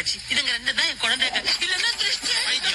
காட்சி இதுங்க ரெண்டு தான் என் குழந்தை காட்சி இல்லன்னா திருஷ்டி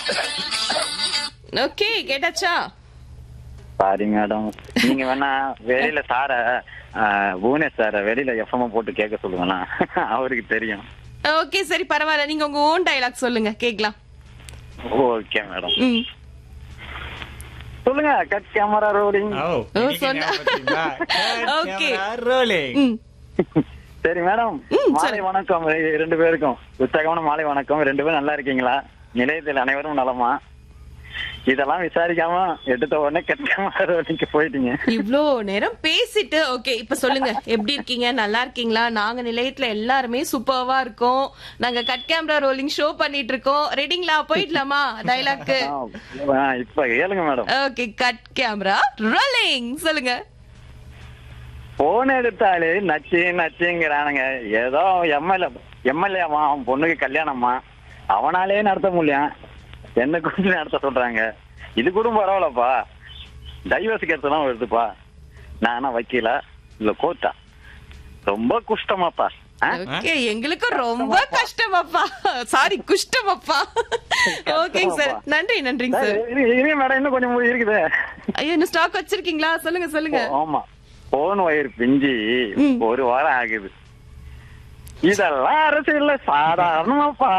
ஓகே கேட்டாச்சா சாரி மேடம் நீங்க வேணா வெளியில சார புவனேஷ் சார வெளியில எஃப்எம் போட்டு கேட்க சொல்லுங்களா அவருக்கு தெரியும் ஓகே சரி பரவாயில்ல நீங்க உங்க ஓன் டைலாக் சொல்லுங்க கேக்கலாம் ஓகே மேடம் ம் சொல்லுங்க கட் கேமரா ரோலிங் ஓ ஓ, இன்னைக்கு சொன்ன- ஞாபகம் வச்சுக்கிட்டா? Okay. Camera rolling. ம் சரி மேடம் ம், மாலை சரி. வணக்கம் ரெ- ரெண்டு பேருக்கும் உற்சாகமான மாலை வணக்கம் ரெண்டு பேரும் நல்லா இருக்கீங்களா நிலையத்தில் அனைவரும் நலமா இதெல்லாம் விசாரிக்காம எடுத்த உடனே கட் கேமரா ரோலிங்க்கு போயிட்டீங்க இவ்ளோ நேரம் பேசிட்டு ஓகே இப்ப சொல்லுங்க எப்படி இருக்கீங்க நல்லா இருக்கீங்களா நாங்க நிலையத்துல எல்லாருமே சூப்பர்வா இருக்கோம் நாங்க கட் கேமரா ரோலிங் ஷோ பண்ணிட்டு இருக்கோம் ரெடிங்களா போயிடலாமா டைலாக்கு ஆ, இப்ப கேளுங்க madam okay cut camera rolling சொல்லுங்க போன் எடுத்தாலே நச்சு நச்சுங்கிறானுங்க ஏதோ எம்எல்ஏ எம்எல்ஏமா அவன் பொண்ணுக்கு கல்யாணமா அவனாலே நடத்த முடியும் என்ன குறிச்சு நடத்த சொல்றாங்க இது கூட பரவாயில்லப்பா டைவர்ஸ் கேட்கலாம் வருதுப்பா நானா வக்கீலா இல்ல கோர்ட்டா ரொம்ப குஷ்டமாப்பா ஆ? ஓகே எங்களுக்கு ரொம்ப கஷ்டமாப்பா சாரி குஷ்டமாப்பா ஓகேங்க சார் நன்றி நன்றிங்க சார், சார் இரு- இருங்க மேடம் இன்னும் கொஞ்சம் இருக்குது ஐயோ இன்னும் ஸ்டாக் வச்சிருக்கீங்களா சொல்லுங்க சொல்லுங்க ஆமா போன் வயிறு பிஞ்சி ம். ஒரு வாரம் ஆகுது இதெல்லாம் அரசியல்ல சாதாரணமாப்பா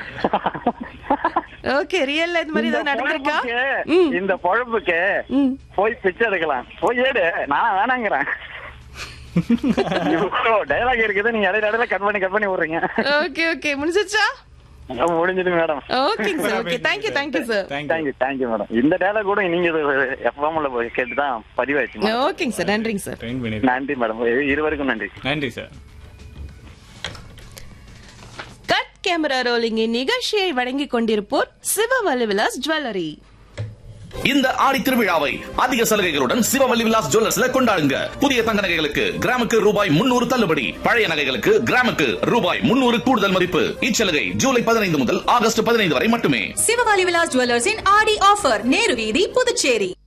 ஓகே ரியல்ல இது மாதிரி இந்த ஏதாவது நடந்திருக்கா பொழப்புக்கு, ம் இந்த பொழப்புக்கு ம் போய் பிச்சை எடுக்கலாம் போய் ஏடு நான் வேணாங்கிறேன் டைலாக் இருக்குது நீங்க இடையில இடையில கட் பண்ணி கட் பண்ணி விடுறீங்க ஓகே ஓகே முடிஞ்சிச்சா முடிஞ்சது மேடம் ஓகேங்க sir okay thank you thank you sir Thank you. Thank you thank you madam இந்த டைலாக் கூட நீங்க எஃப்எம்ல போய் கேட்டுதான் பதிவாயிடுச்சு madam. ஓகேங்க சார் நன்றிங்க சார் Train பண்ணிருக்கேன். நன்றி மேடம் இருவருக்கும் நன்றி நன்றி சார் கட் கேமரா ரோலிங் நிகழ்ச்சியை வழங்கிக் கொண்டிருப்போர் சிவவலி விலாஸ் ஜுவல்லரி இந்த ஆடி திருவிழாவை அதிக சலுகைகளுடன் சிவவல்லி விலாஸ் ஜுவல்லர்ஸ்ல கொண்டாடுங்க புதிய தங்க நகைகளுக்கு கிராமுக்கு ரூபாய் முன்னூறு தள்ளுபடி பழைய நகைகளுக்கு கிராமுக்கு ரூபாய் முன்னூறு கூடுதல் மதிப்பு இச்சலுகை ஜூலை பதினைந்து முதல் ஆகஸ்ட் பதினைந்து வரை மட்டுமே சிவகாலி விலாஸ் ஜுவல்லர்ஸின் ஆடி ஆஃபர் நேரு வீதி புதுச்சேரி